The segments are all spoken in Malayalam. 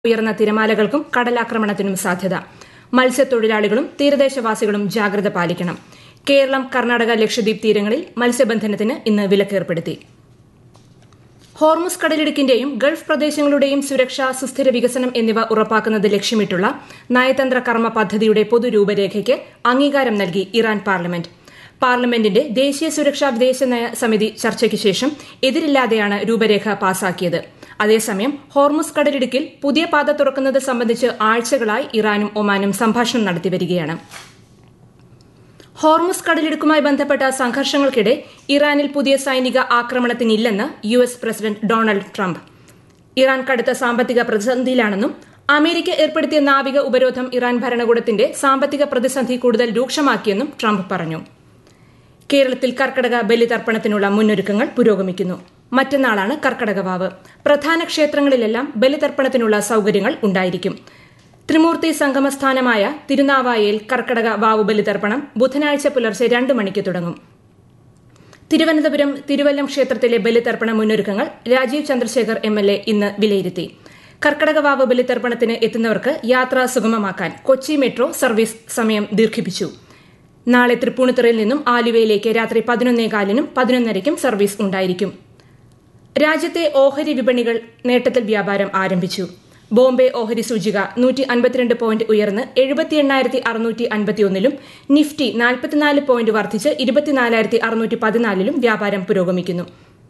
ഉയർന്ന തിരമാലകൾക്കും കടലാക്രമണത്തിനും സാധ്യത മത്സ്യത്തൊഴിലാളികളും തീരദേശവാസികളും ജാഗ്രത പാലിക്കണം കേരളം കർണാടക ലക്ഷദ്വീപ് തീരങ്ങളിൽ മത്സ്യബന്ധനത്തിന് ഇന്ന് വിലക്കേർപ്പെടുത്തി ഹോർമുസ് കടലിടുക്കിന്റെയും ഗൾഫ് പ്രദേശങ്ങളുടെയും സുരക്ഷ സുസ്ഥിര വികസനം എന്നിവ ഉറപ്പാക്കുന്നത് ലക്ഷ്യമിട്ടുള്ള നയതന്ത്ര കർമ്മ പദ്ധതിയുടെ പൊതുരൂപരേഖയ്ക്ക് അംഗീകാരം നൽകി ഇറാൻ പാർലമെന്റ് പാർലമെന്റിന്റെ ദേശീയ സുരക്ഷാ വിദേശ നയ സമിതി ചർച്ചയ്ക്ക് ശേഷം എതിരില്ലാതെയാണ് രൂപരേഖ പാസാക്കിയത് അതേസമയം ഹോർമുസ് കടലിടുക്കിൽ പുതിയ പാത തുറക്കുന്നത് സംബന്ധിച്ച് ആഴ്ചകളായി ഇറാനും ഒമാനും സംഭാഷണം നടത്തിവരികയാണ് ഹോർമുസ് കടലിടുക്കുമായി ബന്ധപ്പെട്ട സംഘർഷങ്ങൾക്കിടെ ഇറാനിൽ പുതിയ സൈനിക ആക്രമണത്തിനില്ലെന്ന് U S president Donald Trump Iran കടുത്ത സാമ്പത്തിക പ്രതിസന്ധിയിലാണെന്നും അമേരിക്ക ഏർപ്പെടുത്തിയ നാവിക ഉപരോധം ഇറാൻ ഭരണകൂടത്തിന്റെ സാമ്പത്തിക പ്രതിസന്ധി കൂടുതൽ രൂക്ഷമാക്കിയെന്നും ട്രംപ് പറഞ്ഞു കേരളത്തിൽ കർക്കടക ബലിതർപ്പണത്തിനുള്ള മുന്നൊരുക്കങ്ങൾ പുരോഗമിക്കുന്നു മറ്റന്നാളാണ് കർക്കടക വാവ് പ്രധാന ക്ഷേത്രങ്ങളിലെല്ലാം ബലിതർപ്പണത്തിനുള്ള സൌകര്യങ്ങൾ ഉണ്ടായിരിക്കും ത്രിമൂർത്തി സംഗമസ്ഥാനമായ തിരുനാവായയിൽ കർക്കടക വാവു ബലിതർപ്പണം ബുധനാഴ്ച പുലർച്ചെ രണ്ട് മണിക്ക് തുടങ്ങും തിരുവനന്തപുരം തിരുവല്ലം ക്ഷേത്രത്തിലെ ബലിതർപ്പണ മുന്നൊരുക്കങ്ങൾ Rajeev Chandrasekhar M L A ഇന്ന് വിലയിരുത്തി കർക്കടകവാവ് ബലിതർപ്പണത്തിന് എത്തുന്നവർക്ക് യാത്ര സുഗമമാക്കാൻ കൊച്ചി മെട്രോ സർവീസ് സമയം ദീർഘിപ്പിച്ചു നാളെ തൃപ്പൂണിത്തുറയിൽ നിന്നും ആലുവയിലേക്ക് രാത്രി പതിനൊന്നേകാലിനും പതിനൊന്നരയ്ക്കും സർവീസ് ഉണ്ടായിരിക്കും രാജ്യത്തെ ഓഹരി വിപണികൾ നേട്ടത്തിൽ വ്യാപാരം ആരംഭിച്ചു ബോംബെ ഓഹരി സൂചിക നൂറ്റി അൻപത്തിരണ്ട് പോയിന്റ് ഉയർന്ന് എഴുപത്തി എണ്ണായിരത്തി അറുന്നൂറ്റി അൻപത്തിയൊന്നിലും നിഫ്റ്റി നാൽപ്പത്തിനാല് പോയിന്റ് വർദ്ധിച്ച് ഇരുപത്തിനാലായിരത്തി അറുന്നൂറ്റി പതിനാലിലും വ്യാപാരം പുരോഗമിക്കുന്നു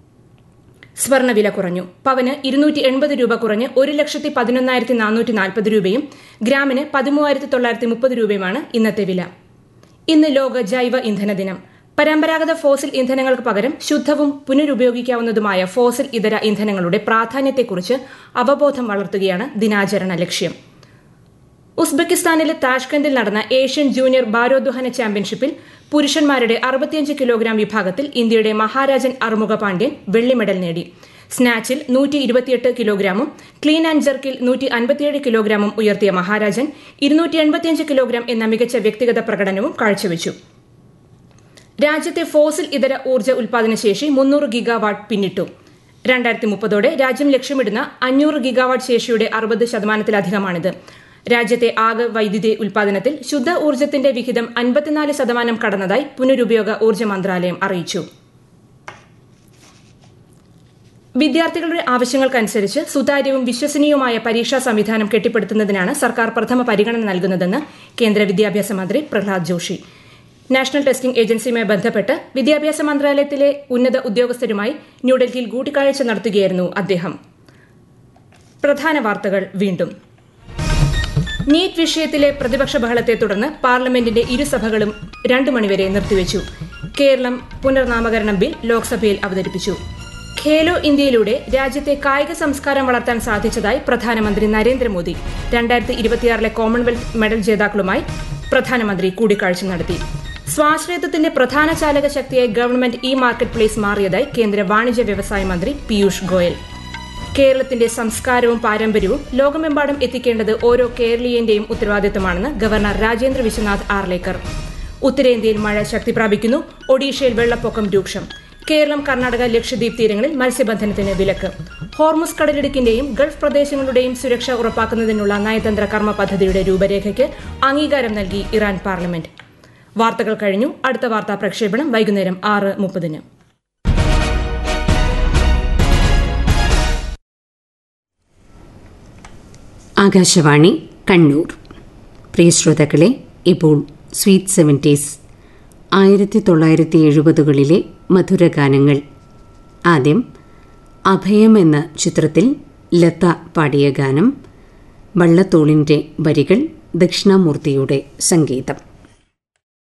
സ്വർണ്ണവില കുറഞ്ഞു പവന് ഇരുന്നൂറ്റി എൺപത് രൂപ കുറഞ്ഞ് ഒരു ലക്ഷത്തി പതിനൊന്നായിരത്തി നാനൂറ്റി നാൽപ്പത് രൂപയും ഗ്രാമിന് പതിമൂവായിരത്തി തൊള്ളായിരത്തി മുപ്പത് രൂപയുമാണ് ഇന്നത്തെ വില ഇന്ന് ലോക ജൈവ ഇന്ധന ദിനം പരമ്പരാഗത ഫോസിൽ ഇന്ധനങ്ങൾക്ക് പകരം ശുദ്ധവും പുനരുപയോഗിക്കാവുന്നതുമായ ഫോസിൽ ഇതര ഇന്ധനങ്ങളുടെ പ്രാധാന്യത്തെക്കുറിച്ച് അവബോധം വളർത്തുകയാണ് ദിനാചരണ ലക്ഷ്യം ഉസ്ബെക്കിസ്ഥാനിലെ താഷ്കന്തിൽ നടന്ന ഏഷ്യൻ ജൂനിയർ ഭാരോദ്വഹന ചാമ്പ്യൻഷിപ്പിൽ പുരുഷന്മാരുടെ അറുപത്തിയഞ്ച് കിലോഗ്രാം വിഭാഗത്തിൽ ഇന്ത്യയുടെ മഹാരാജൻ അറുമുഖ പാണ്ഡ്യൻ വെള്ളി മെഡൽ നേടി സ്നാച്ചിൽ നൂറ്റി ഇരുപത്തിയെട്ട് കിലോഗ്രാമും ക്ലീൻ ആൻഡ് ജർക്കിൽ നൂറ്റി അൻപത്തിയേഴ് കിലോഗ്രാമും ഉയർത്തിയ മഹാരാജൻ ഇരുന്നൂറ്റി എൺപത്തിയഞ്ച് കിലോഗ്രാം എന്ന മികച്ച വ്യക്തിഗത പ്രകടനവും കാഴ്ചവെച്ചു രാജ്യത്തെ ഫോസിൽ ഇതര ഊർജ്ജ ഉൽപാദന ശേഷി മുന്നൂറ് ഗിഗാവാട്ട് പിന്നിട്ടു രണ്ടായിരത്തി മുപ്പതോടെ രാജ്യം ലക്ഷ്യമിടുന്ന അഞ്ഞൂറ് ഗിഗാവാട്ട് ശേഷിയുടെ അറുപത് ശതമാനത്തിലധികമാണിത് രാജ്യത്തെ ആകെ വൈദ്യുതി ഉൽപാദനത്തിൽ ശുദ്ധ ഊർജ്ജത്തിന്റെ വിഹിതം അൻപത്തിനാല് ശതമാനം കടന്നതായി പുനരുപയോഗ ഊർജ്ജ മന്ത്രാലയം അറിയിച്ചു വിദ്യാർത്ഥികളുടെ ആവശ്യങ്ങൾക്കനുസരിച്ച് സുതാര്യവും വിശ്വസനീയവുമായ പരീക്ഷാ സംവിധാനം കെട്ടിപ്പടുക്കുന്നതിനാണ് സർക്കാർ പ്രഥമ പരിഗണന നൽകുന്നതെന്ന് കേന്ദ്ര വിദ്യാഭ്യാസ മന്ത്രി പ്രഹ്ലാദ് ജോഷി നാഷണൽ ടെസ്റ്റിംഗ് ഏജൻസിയുമായി ബന്ധപ്പെട്ട് വിദ്യാഭ്യാസ മന്ത്രാലയത്തിലെ ഉന്നത ഉദ്യോഗസ്ഥരുമായി ന്യൂഡൽഹിയിൽ കൂടിക്കാഴ്ച നടത്തുകയായിരുന്നു അദ്ദേഹം പ്രധാന വാർത്തകൾ വീണ്ടും നീറ്റ് വിഷയത്തിലെ പ്രതിപക്ഷ ബഹളത്തെ തുടർന്ന് പാർലമെന്റിന്റെ ഇരുസഭകളും രണ്ടു മണിവരെ നിർത്തിവച്ചു കേരളം പുനർനാമകരണം ബിൽ ലോക്സഭയിൽ അവതരിപ്പിച്ചു ഖേലോ ഇന്ത്യയിലൂടെ രാജ്യത്തെ കായിക സംസ്കാരം വളർത്താൻ സാധിച്ചതായി പ്രധാനമന്ത്രി നരേന്ദ്രമോദി രണ്ടായിരത്തി ഇരുപത്തിയാറിലെ കോമൺവെൽത്ത് മെഡൽ ജേതാക്കളുമായി പ്രധാനമന്ത്രി കൂടിക്കാഴ്ച നടത്തി സ്വാശ്രയത്വത്തിന്റെ പ്രധാന ചാലക ശക്തിയായി ഗവൺമെന്റ് ഇ മാർക്കറ്റ് പ്ലേസ് മാറിയതായി കേന്ദ്ര വാണിജ്യ വ്യവസായ മന്ത്രി പീയൂഷ് ഗോയൽ കേരളത്തിന്റെ സംസ്കാരവും പാരമ്പര്യവും ലോകമെമ്പാടും എത്തിക്കേണ്ടത് ഓരോ കേരളീയന്റെയും ഉത്തരവാദിത്തമാണെന്ന് ഗവർണർ രാജേന്ദ്ര വിശ്വനാഥ് ആർലേക്കർ ഉത്തരേന്ത്യയിൽ മഴ ശക്തി പ്രാപിക്കുന്നു ഒഡീഷയിൽ വെള്ളപ്പൊക്കം രൂക്ഷം കേരളം കർണാടക ലക്ഷദ്വീപ് തീരങ്ങളിൽ മത്സ്യബന്ധനത്തിന് വിലക്ക് ഹോർമുസ് കടലിടുക്കിന്റെയും ഗൾഫ് പ്രദേശങ്ങളുടെയും സുരക്ഷ ഉറപ്പാക്കുന്നതിനുള്ള നയതന്ത്ര കർമ്മ പദ്ധതിയുടെ രൂപരേഖയ്ക്ക് അംഗീകാരം നൽകി ഇറാൻ പാർലമെന്റ് വാർത്തകൾ കഴിഞ്ഞു അടുത്ത വാർത്താ പ്രക്ഷേപണം വൈകുന്നേരം ആറ് മുപ്പതിന് ആകാശവാണി കണ്ണൂർ പ്രിയ ശ്രോതാക്കളെ ഇപ്പോൾ സ്വീറ്റ് സെവൻറ്റീസ് ആയിരത്തി തൊള്ളായിരത്തി എഴുപതുകളിലെ മധുരഗാനങ്ങൾ ആദ്യം അഭയം എന്ന ചിത്രത്തിൽ ലത പാടിയ ഗാനം വള്ളത്തോളിൻ്റെ വരികൾ ദക്ഷിണാമൂർത്തിയുടെ സംഗീതം